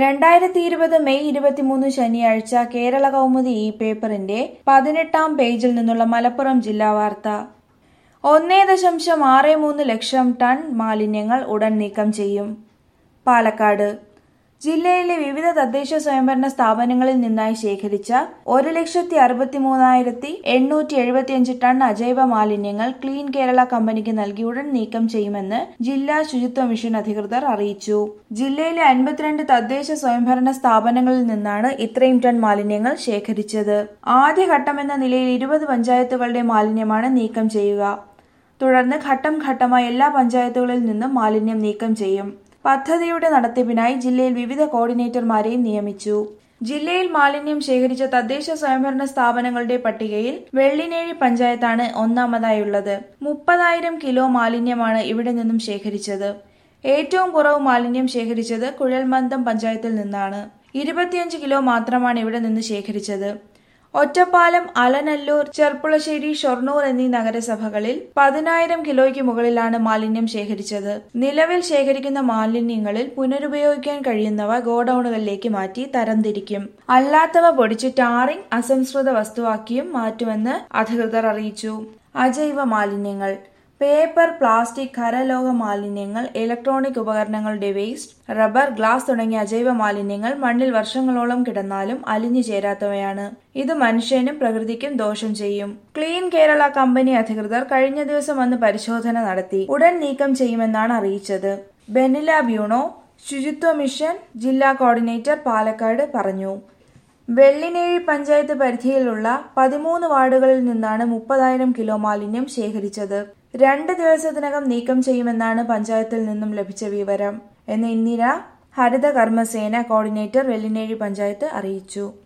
രണ്ടായിരത്തി ഇരുപത് മെയ് ഇരുപത്തിമൂന്ന് ശനിയാഴ്ച കേരള കൗമുദി ഈ പേപ്പറിന്റെ പതിനെട്ടാം പേജിൽ നിന്നുള്ള മലപ്പുറം ജില്ലാ വാർത്ത ഒന്നേ ദശാംശം ആറ് മൂന്ന് ലക്ഷം ടൺ മാലിന്യങ്ങൾ ഉടൻ നീക്കം ചെയ്യും പാലക്കാട് ജില്ലയിലെ വിവിധ തദ്ദേശ സ്വയംഭരണ സ്ഥാപനങ്ങളിൽ നിന്നായി ശേഖരിച്ച ഒരു ലക്ഷത്തി അറുപത്തി മൂന്നായിരത്തി എണ്ണൂറ്റി എഴുപത്തിയഞ്ച് ടൺ അജൈവ മാലിന്യങ്ങൾ ക്ലീൻ കേരള കമ്പനിക്ക് നൽകി ഉടൻ നീക്കം ചെയ്യുമെന്ന് ജില്ലാ ശുചിത്വ മിഷൻ അധികൃതർ അറിയിച്ചു ജില്ലയിലെ അൻപത്തിരണ്ട് തദ്ദേശ സ്വയംഭരണ സ്ഥാപനങ്ങളിൽ നിന്നാണ് ഇത്രയും ടൺ മാലിന്യങ്ങൾ ശേഖരിച്ചത് ആദ്യഘട്ടമെന്ന നിലയിൽ ഇരുപത് പഞ്ചായത്തുകളുടെ മാലിന്യമാണ് നീക്കം ചെയ്യുക തുടർന്ന് ഘട്ടം ഘട്ടമായി എല്ലാ പഞ്ചായത്തുകളിൽ നിന്നും മാലിന്യം നീക്കം ചെയ്യും പദ്ധതിയുടെ നടത്തിപ്പിനായി ജില്ലയിൽ വിവിധ കോർഡിനേറ്റർമാരെയും നിയമിച്ചു ജില്ലയിൽ മാലിന്യം ശേഖരിച്ച തദ്ദേശ സ്വയംഭരണ സ്ഥാപനങ്ങളുടെ പട്ടികയിൽ വെള്ളിനേഴി പഞ്ചായത്താണ് ഒന്നാമതായുള്ളത് മുപ്പതായിരം കിലോ മാലിന്യമാണ് ഇവിടെ നിന്നും ശേഖരിച്ചത് ഏറ്റവും കുറവ് മാലിന്യം ശേഖരിച്ചത് കുഴൽമന്ദം പഞ്ചായത്തിൽ നിന്നാണ് ഇരുപത്തിയഞ്ച് കിലോ മാത്രമാണ് ഇവിടെ നിന്ന് ശേഖരിച്ചത് ഒറ്റപ്പാലം അലനല്ലൂർ ചെർപ്പുളശ്ശേരി ഷൊർണൂർ എന്നീ നഗരസഭകളിൽ പതിനായിരം കിലോയ്ക്ക് മുകളിലാണ് മാലിന്യം ശേഖരിച്ചത് നിലവിൽ ശേഖരിക്കുന്ന മാലിന്യങ്ങളിൽ പുനരുപയോഗിക്കാൻ കഴിയുന്നവ ഗോഡൌണുകളിലേക്ക് മാറ്റി തരംതിരിക്കും അല്ലാത്തവ പൊടിച്ച് ടാറിംഗ് അസംസ്കൃത വസ്തുവാക്കിയും മാറ്റുമെന്ന് അധികൃതർ അറിയിച്ചു അജൈവ മാലിന്യങ്ങൾ പേപ്പർ പ്ലാസ്റ്റിക് ഖരലോഹ മാലിന്യങ്ങൾ ഇലക്ട്രോണിക് ഉപകരണങ്ങളുടെ വേസ്റ്റ് റബ്ബർ ഗ്ലാസ് തുടങ്ങിയ അജൈവ മാലിന്യങ്ങൾ മണ്ണിൽ വർഷങ്ങളോളം കിടന്നാലും അലിഞ്ഞു ചേരാത്തവയാണ് ഇത് മനുഷ്യനും പ്രകൃതിക്കും ദോഷം ചെയ്യും ക്ലീൻ കേരള കമ്പനി അധികൃതർ കഴിഞ്ഞ ദിവസം വന്ന് പരിശോധന നടത്തി ഉടൻ നീക്കം ചെയ്യുമെന്നാണ് അറിയിച്ചത് ബെനില ബ്യൂണോ ശുചിത്വ മിഷൻ ജില്ലാ കോർഡിനേറ്റർ പാലക്കാട് പറഞ്ഞു വെള്ളിനേഴി പഞ്ചായത്ത് പരിധിയിലുള്ള പതിമൂന്ന് വാർഡുകളിൽ നിന്നാണ് മുപ്പതായിരം കിലോ മാലിന്യം ശേഖരിച്ചത് രണ്ട് ദിവസത്തിനകം നീക്കം ചെയ്യുമെന്നാണ് പഞ്ചായത്തിൽ നിന്നും ലഭിച്ച വിവരം എന്ന് ഇന്ദിര ഹരിത കർമ്മസേന കോർഡിനേറ്റർ വെള്ളിനേഴി പഞ്ചായത്ത് അറിയിച്ചു